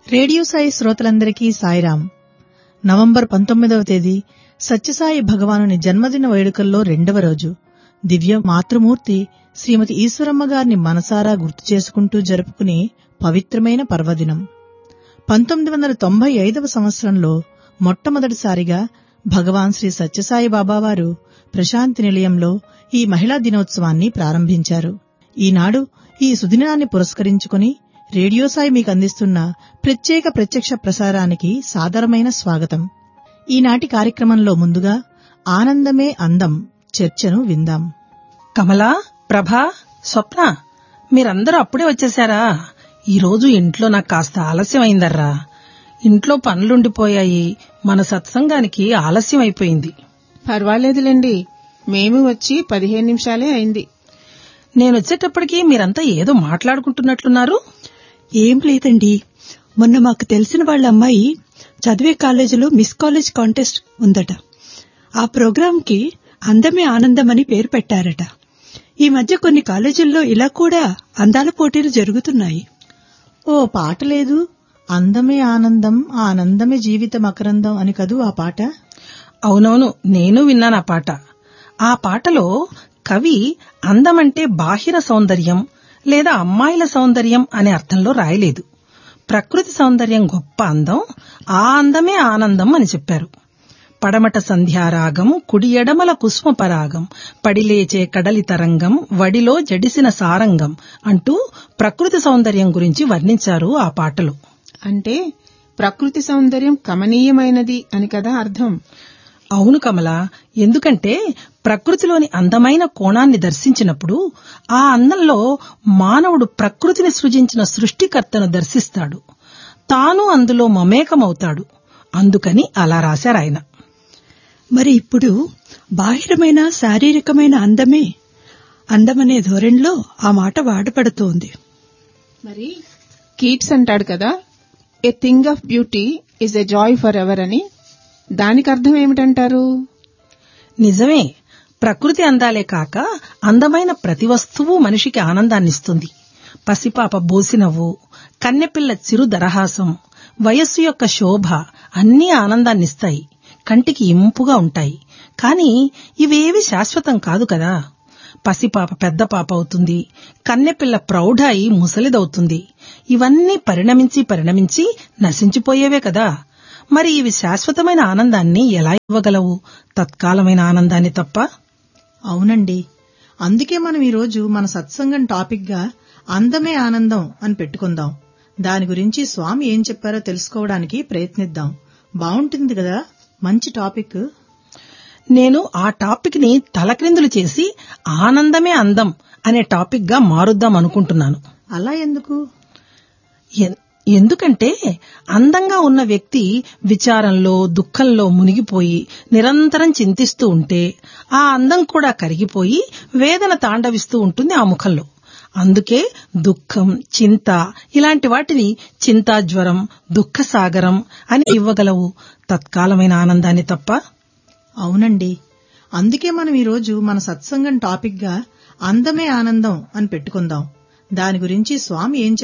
radio Sai శ్రోతలందరికీ Sairam November పంతొమ్మిదవ తేదీ సత్యసాయి భగవానుని జన్మదిన వేడుకల్లో రెండవ రోజు దివ్య మాతృమూర్తి శ్రీమతి ఈశ్వరమ్మ గారిని మనసారా గుర్తు చేసుకుంటూ జరుపుకునే పవిత్రమైన పర్వదినం పంతొమ్మిది వందల తొంభై ఐదవ సంవత్సరంలో మొట్టమొదటిసారిగా భగవాన్ శ్రీ సత్యసాయి బాబావారు ప్రశాంతి నిలయంలో ఈ మహిళా దినోత్సవాన్ని ప్రారంభించారు ఈనాడు ఈ సుదినాన్ని పురస్కరించుకుని రేడియో సాయి మీకు అందిస్తున్న ప్రత్యేక ప్రత్యక్ష ప్రసారానికి సాదరమైన స్వాగతం ఈనాటి కార్యక్రమంలో ముందుగా ఆనందమే అందం చర్చను విందాం కమలా ప్రభా స్వప్న మీరందరూ అప్పుడే వచ్చేశారా ఈరోజు ఇంట్లో నాకు కాస్త ఆలస్యం అయిందర్రా ఇంట్లో పనులుండిపోయాయి మన సత్సంగానికి ఆలస్యం అయిపోయింది పర్వాలేదులేండి మేము వచ్చి పదిహేను నిమిషాలే అయింది నేను వచ్చేటప్పటికి మీరంతా ఏదో మాట్లాడుకుంటున్నట్లున్నారు ఏం లేదండి మొన్న మాకు తెలిసిన వాళ్ళ అమ్మాయి చదివే కాలేజీలో మిస్ కాలేజ్ కాంటెస్ట్ ఉందట ఆ ప్రోగ్రాంకి అందమే ఆనందం అని పేరు పెట్టారట ఈ మధ్య కొన్ని కాలేజీల్లో ఇలా కూడా అందాల పోటీలు జరుగుతున్నాయి ఓ పాట లేదు అందమే ఆనందం ఆ ఆనందమే జీవిత మకరందం అని కదూ ఆ పాట అవునవును నేను విన్నాను ఆ పాట ఆ పాటలో కవి అందమంటే బాహిర సౌందర్యం లేదా అమ్మాయిల సౌందర్యం అనే అర్థంలో రాయలేదు ప్రకృతి సౌందర్యం గొప్ప అందం ఆ అందమే ఆనందం అని చెప్పారు పడమట సంధ్యారాగం కుడి ఎడమల కుసుమ పరాగం పడిలేచే కడలి తరంగం వడిలో జడిసిన సారంగం అంటూ ప్రకృతి సౌందర్యం గురించి వర్ణించారు ఆ పాటలో అంటే ప్రకృతి సౌందర్యం కమనీయమైనది అని కదా అర్థం అవును కమల ఎందుకంటే ప్రకృతిలోని అందమైన కోణాన్ని దర్శించినప్పుడు ఆ అందంలో మానవుడు ప్రకృతిని సృజించిన సృష్టికర్తను దర్శిస్తాడు తాను అందులో మమేకమవుతాడు అందుకని అలా రాశారాయన మరి ఇప్పుడు బాహిరమైన శారీరకమైన అందమే అందమనే ధోరణిలో ఆ మాట వాడపడుతోంది మరి కీట్స్ అంటాడు కదా a thing of beauty is a joy for ever అని దానికి అర్థం ఏమిటంటారు నిజమే ప్రకృతి అందాలే కాక అందమైన ప్రతి వస్తువు మనిషికి ఆనందాన్నిస్తుంది పసిపాప బోసినవ్వు కన్నెపిల్ల చిరు దరహాసం వయస్సు యొక్క శోభ అన్నీ ఆనందాన్నిస్తాయి కంటికి ఇంపుగా ఉంటాయి కాని ఇవేవి శాశ్వతం కాదు కదా పసిపాప పెద్ద పాప అవుతుంది కన్నెపిల్ల ప్రౌఢ అయి ముసలిదవుతుంది ఇవన్నీ పరిణమించి పరిణమించి నశించిపోయేవే కదా మరి ఇవి శాశ్వతమైన ఆనందాన్ని ఎలా ఇవ్వగలవు తత్కాలమైన ఆనందాన్ని తప్ప అవునండి అందుకే మనం ఈరోజు మన సత్సంగం టాపిక్ గా అందమే ఆనందం అని పెట్టుకుందాం దాని గురించి స్వామి ఏం చెప్పారో తెలుసుకోవడానికి ప్రయత్నిద్దాం బావుంటుంది కదా మంచి టాపిక్ నేను ఆ టాపిక్ ని తలక్రిందులు చేసి ఆనందమే అందం అనే టాపిక్ గా మారుద్దాం అనుకుంటున్నాను అలా ఎందుకు ఎన్- ఎందుకంటే అందంగా ఉన్న వ్యక్తి విచారంలో దుఃఖంలో మునిగిపోయి నిరంతరం చింతిస్తూ ఉంటే ఆ అందం కూడా కరిగిపోయి వేదన తాండవిస్తూ ఉంటుంది ఆ ముఖంలో అందుకే దుఃఖం చింత ఇలాంటి వాటిని చింతాజ్వరం దుఃఖసాగరం అని ఇవ్వగలవు తత్కాలమైన ఆనందాన్ని తప్ప అవునండి అందుకే మనం ఈరోజు మన సత్సంగం టాపిక్ గా అందమే ఆనందం అని పెట్టుకుందాం దాని గురించి స్వామి ఏం